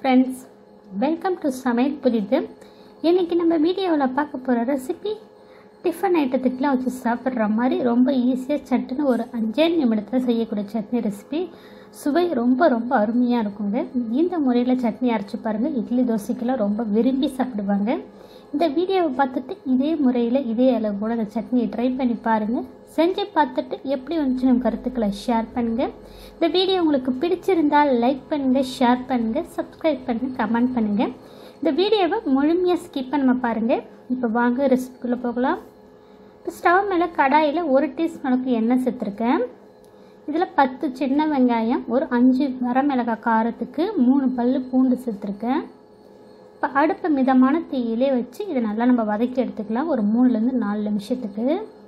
friends welcome to சமையல் புதிது இன்றைக்கி நம்ம வீடியோவில் பார்க்க போகிற ரெசிபி டிஃபன் ஐட்டத்துக்குலாம் வச்சு சாப்பிட்ற மாதிரி ரொம்ப ஈஸியாக சட்டுன்னு ஒரு அஞ்சே நிமிடத்தில் செய்யக்கூடிய சட்னி ரெசிபி சுவை ரொம்ப ரொம்ப அருமையாக இருக்குங்க இந்த முறையில் சட்னி அரைச்சி பாருங்கள் இட்லி தோசைக்கெல்லாம் ரொம்ப விரும்பி சாப்பிடுவாங்க இந்த வீடியோவை பார்த்துட்டு இதே முறையில் இதே அளவு கூட அந்த சட்னியை ட்ரை பண்ணி பாருங்கள் செஞ்சு பார்த்துட்டு எப்படி வந்துச்சு நம்ம கருத்துக்களை ஷேர் பண்ணுங்கள் இந்த வீடியோ உங்களுக்கு பிடிச்சிருந்தால் லைக் பண்ணுங்கள் ஷேர் பண்ணுங்கள் சப்ஸ்கிரைப் பண்ணுங்கள் கமெண்ட் பண்ணுங்கள் இந்த வீடியோவை முழுமையாக ஸ்கிப் பண்ணாம பாருங்கள் இப்போ வாங்க ரெசிபிக்குள்ளே போகலாம் இப்போ ஸ்டவ் மேலே கடாயில் ஒரு டீஸ்பூனுக்கு எண்ணெய் சேர்த்துருக்கேன் இதில் பத்து சின்ன வெங்காயம் ஒரு அஞ்சு வரமிளகாய் காரத்துக்கு மூணு பல் பூண்டு சேர்த்துருக்கேன் இப்போ அடுப்பை மிதமான தீயிலே வச்சு இதை நல்லா நம்ம வதக்கி எடுத்துக்கலாம் ஒரு மூணுலேருந்து நாலு நிமிஷத்துக்கு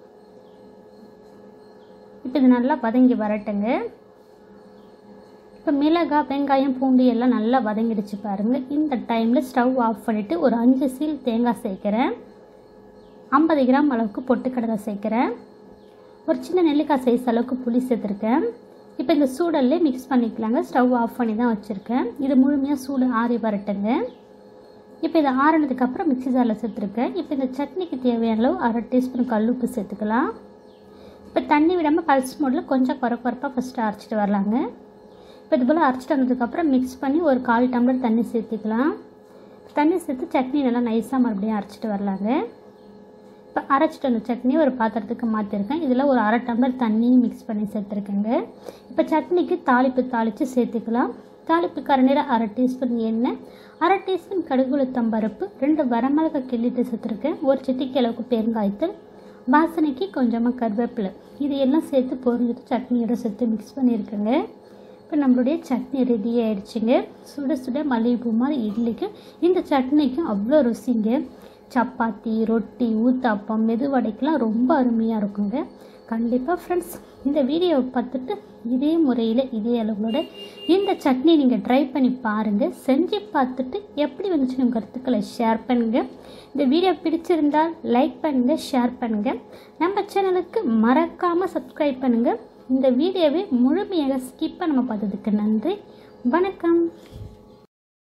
இப்போ இது நல்லா வதங்கி வரட்டுங்க இப்போ மிளகாய் வெங்காயம் பூண்டு எல்லாம் நல்லா வதங்கிடுச்சு பாருங்கள் இந்த டைமில் ஸ்டவ் ஆஃப் பண்ணிவிட்டு ஒரு அஞ்சு சீல் தேங்காய் சேர்க்குறேன் ஐம்பது கிராம் அளவுக்கு பொட்டுக்கடலை சேர்க்குறேன் ஒரு சின்ன நெல்லிக்காய் சைஸ் அளவுக்கு புளி சேர்த்துருக்கேன் இப்போ இந்த சூடல்லே மிக்ஸ் பண்ணிக்கலாங்க ஸ்டவ் ஆஃப் பண்ணி தான் வச்சுருக்கேன் இது முழுமையாக சூடு ஆறி வரட்டுங்க இப்போ இதை ஆறினதுக்கப்புறம் மிக்ஸி ஜாரில் சேர்த்துருக்கேன் இப்போ இந்த சட்னிக்கு தேவையான அளவு அரை டீஸ்பூன் கல்லுப்பு சேர்த்துக்கலாம் இப்போ தண்ணி விடாமல் பல்ஸ் மோடில் கொஞ்சம் குறை குறைப்பாக ஃபஸ்ட்டு அரைச்சிட்டு வரலாங்க இப்போ இது போல் அரைச்சிட்டு வந்ததுக்கப்புறம் மிக்ஸ் பண்ணி ஒரு கால் டம்ளர் தண்ணி சேர்த்துக்கலாம் தண்ணி சேர்த்து சட்னி நல்லா நைஸாக மறுபடியும் அரைச்சிட்டு வரலாங்க இப்போ அரைச்சிட்டு வந்த சட்னி ஒரு பாத்திரத்துக்கு மாற்றிருக்கேன் இதில் ஒரு அரை டம்ளர் தண்ணியும் மிக்ஸ் பண்ணி சேர்த்துருக்கேங்க இப்போ சட்னிக்கு தாளிப்பு தாளித்து சேர்த்துக்கலாம் தாளிப்பு கரண்டியில் அரை டீஸ்பூன் எண்ணெய் அரை டீஸ்பூன் கடுகுளுத்தம் பருப்பு ரெண்டு வரமிளகா கிள்ளிட்டு சேர்த்துருக்கேன் ஒரு சிட்டிக்கு அளவுக்கு பெருங்காயத்தூள் வாசனைக்கு கொஞ்சமாக கருவேப்பிலை இது எல்லாம் சேர்த்து பொரிஞ்சிட்டு சட்னியோட சேர்த்து மிக்ஸ் பண்ணியிருக்கேங்க இப்போ நம்மளுடைய சட்னி ரெடி ஆகிடுச்சிங்க சுட சுட மல்லிகைப்பூ மாதிரி இட்லிக்கு இந்த சட்னிக்கும் அவ்வளோ ருசிங்க சப்பாத்தி ரொட்டி ஊத்தாப்பம் மெதுவடைக்கெலாம் ரொம்ப அருமையாக இருக்குங்க கண்டிப்பாக ஃப்ரெண்ட்ஸ் இந்த வீடியோவை பார்த்துட்டு இதே முறையில் இதே அளவுகளோட இந்த சட்னி நீங்கள் ட்ரை பண்ணி பாருங்கள் செஞ்சு பார்த்துட்டு எப்படி வந்துச்சு உங்கள் கருத்துக்களை ஷேர் பண்ணுங்கள் இந்த வீடியோ பிடிச்சிருந்தால் லைக் பண்ணுங்கள் ஷேர் பண்ணுங்கள் நம்ம சேனலுக்கு மறக்காமல் சப்ஸ்கிரைப் பண்ணுங்கள் இந்த வீடியோவை முழுமையாக ஸ்கிப் பண்ணாமல் பார்த்ததுக்கு நன்றி வணக்கம்